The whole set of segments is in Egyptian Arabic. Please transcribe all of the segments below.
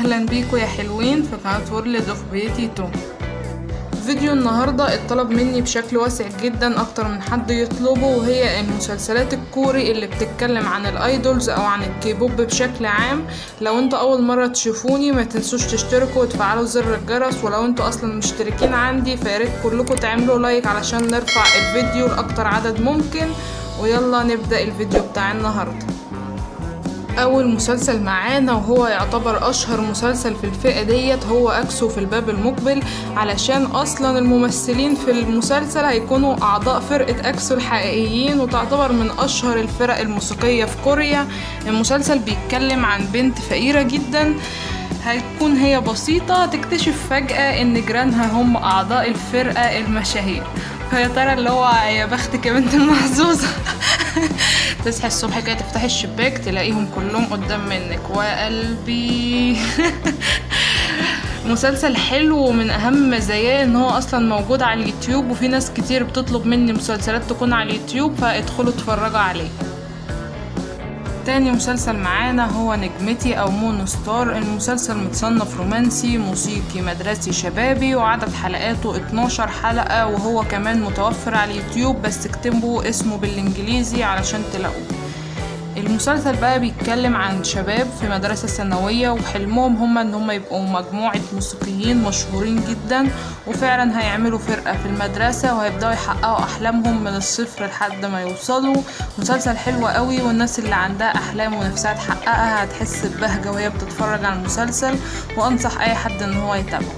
اهلا بيكم يا حلوين في قناة وورلد اوف بيتي تو فيديو النهاردة اتطلب مني بشكل واسع جدا اكتر من حد يطلبه وهي المسلسلات الكوري اللي بتتكلم عن الايدولز او عن الكيبوب بشكل عام لو انتوا اول مرة تشوفوني ما تنسوش تشتركوا وتفعلوا زر الجرس ولو انتوا اصلا مشتركين عندي فياريت كلكم تعملوا لايك علشان نرفع الفيديو لاكتر عدد ممكن ويلا نبدأ الفيديو بتاع النهارده اول مسلسل معانا وهو يعتبر اشهر مسلسل في الفئة ديت هو اكسو في الباب المقبل علشان اصلا الممثلين في المسلسل هيكونوا اعضاء فرقة اكسو الحقيقيين وتعتبر من اشهر الفرق الموسيقية في كوريا المسلسل بيتكلم عن بنت فقيرة جدا هتكون هي بسيطة تكتشف فجأة ان جيرانها هم اعضاء الفرقة المشاهير فيا ترى اللي هو يا بختك يا بنت المحظوظة تصحي الصبح كده تفتحي الشباك تلاقيهم كلهم قدام منك وقلبي مسلسل حلو ومن اهم مزاياه ان هو اصلا موجود على اليوتيوب وفي ناس كتير بتطلب مني مسلسلات تكون على اليوتيوب فادخلوا اتفرجوا عليه تاني مسلسل معانا هو نجمتي او مون ستار المسلسل متصنف رومانسي موسيقي مدرسي شبابي وعدد حلقاته 12 حلقة وهو كمان متوفر على اليوتيوب بس اكتبوا اسمه بالانجليزي علشان تلاقوه المسلسل بقى بيتكلم عن شباب في مدرسة ثانوية وحلمهم هما ان هما يبقوا مجموعة موسيقيين مشهورين جدا وفعلا هيعملوا فرقة في المدرسة وهيبدأوا يحققوا أحلامهم من الصفر لحد ما يوصلوا مسلسل حلو قوي والناس اللي عندها أحلام ونفسها تحققها هتحس ببهجة وهي بتتفرج على المسلسل وأنصح أي حد ان هو يتابعه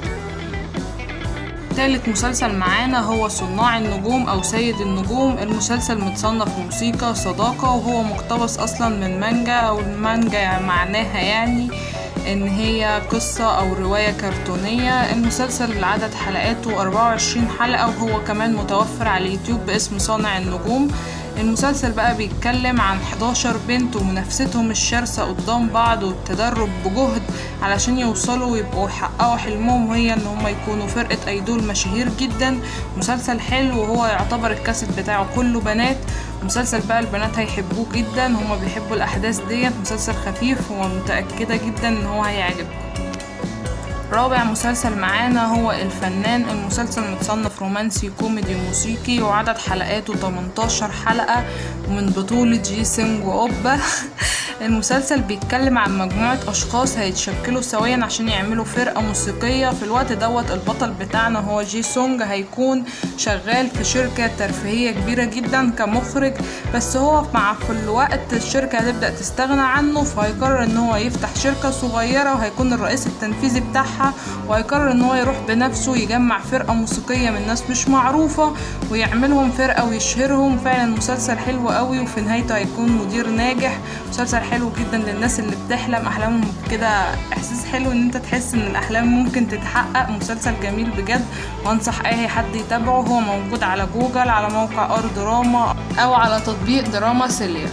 تالت مسلسل معانا هو صناع النجوم او سيد النجوم المسلسل متصنف موسيقى صداقة وهو مقتبس اصلا من مانجا او المانجا معناها يعني ان هي قصة او رواية كرتونية المسلسل عدد حلقاته 24 حلقة وهو كمان متوفر على اليوتيوب باسم صانع النجوم المسلسل بقى بيتكلم عن 11 بنت ومنافستهم الشرسة قدام بعض والتدرب بجهد علشان يوصلوا ويبقوا يحققوا حلمهم وهي ان هم يكونوا فرقة ايدول مشاهير جدا مسلسل حلو وهو يعتبر الكاسيت بتاعه كله بنات مسلسل بقى البنات هيحبوه جدا هما بيحبوا الاحداث ديت مسلسل خفيف ومتأكدة جدا ان هو هيعجبكم رابع مسلسل معانا هو الفنان المسلسل متصنف رومانسي كوميدي موسيقي وعدد حلقاته 18 حلقة ومن بطولة جي سينج وأوبا المسلسل بيتكلم عن مجموعة أشخاص هيتشكلوا سويا عشان يعملوا فرقة موسيقية في الوقت دوت البطل بتاعنا هو جي سونج هيكون شغال في شركة ترفيهية كبيرة جدا كمخرج بس هو مع في الوقت الشركة هتبدأ تستغنى عنه فهيقرر ان هو يفتح شركة صغيرة وهيكون الرئيس التنفيذي بتاعها وهيقرر ان هو يروح بنفسه يجمع فرقة موسيقية من ناس مش معروفة ويعملهم فرقة ويشهرهم فعلا مسلسل حلو قوي وفي نهايته هيكون مدير ناجح مسلسل حلو جدا للناس اللي بتحلم احلامهم كده احساس حلو ان انت تحس ان الاحلام ممكن تتحقق مسلسل جميل بجد وانصح اي حد يتابعه هو موجود على جوجل على موقع ار دراما او على تطبيق دراما سيليا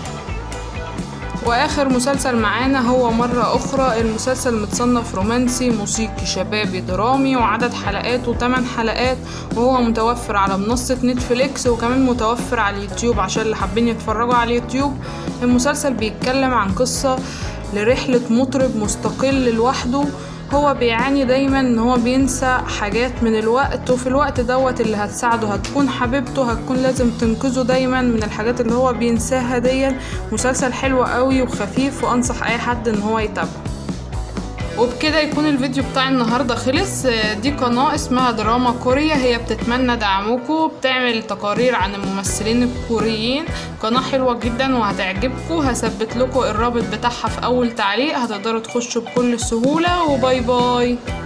واخر مسلسل معانا هو مرة اخرى المسلسل متصنف رومانسي موسيقي شبابي درامي وعدد حلقاته 8 حلقات وهو متوفر على منصة نتفليكس وكمان متوفر على اليوتيوب عشان اللي حابين يتفرجوا على اليوتيوب المسلسل بيتكلم عن قصة لرحلة مطرب مستقل لوحده هو بيعاني دايما ان هو بينسى حاجات من الوقت وفي الوقت دوت اللي هتساعده هتكون حبيبته هتكون لازم تنقذه دايما من الحاجات اللي هو بينساها دي مسلسل حلو قوي وخفيف وانصح اي حد ان هو يتابعه وبكده يكون الفيديو بتاع النهاردة خلص دي قناة اسمها دراما كوريا هي بتتمنى دعمكم بتعمل تقارير عن الممثلين الكوريين قناة حلوة جدا وهتعجبكم هثبت لكم الرابط بتاعها في اول تعليق هتقدروا تخشوا بكل سهولة وباي باي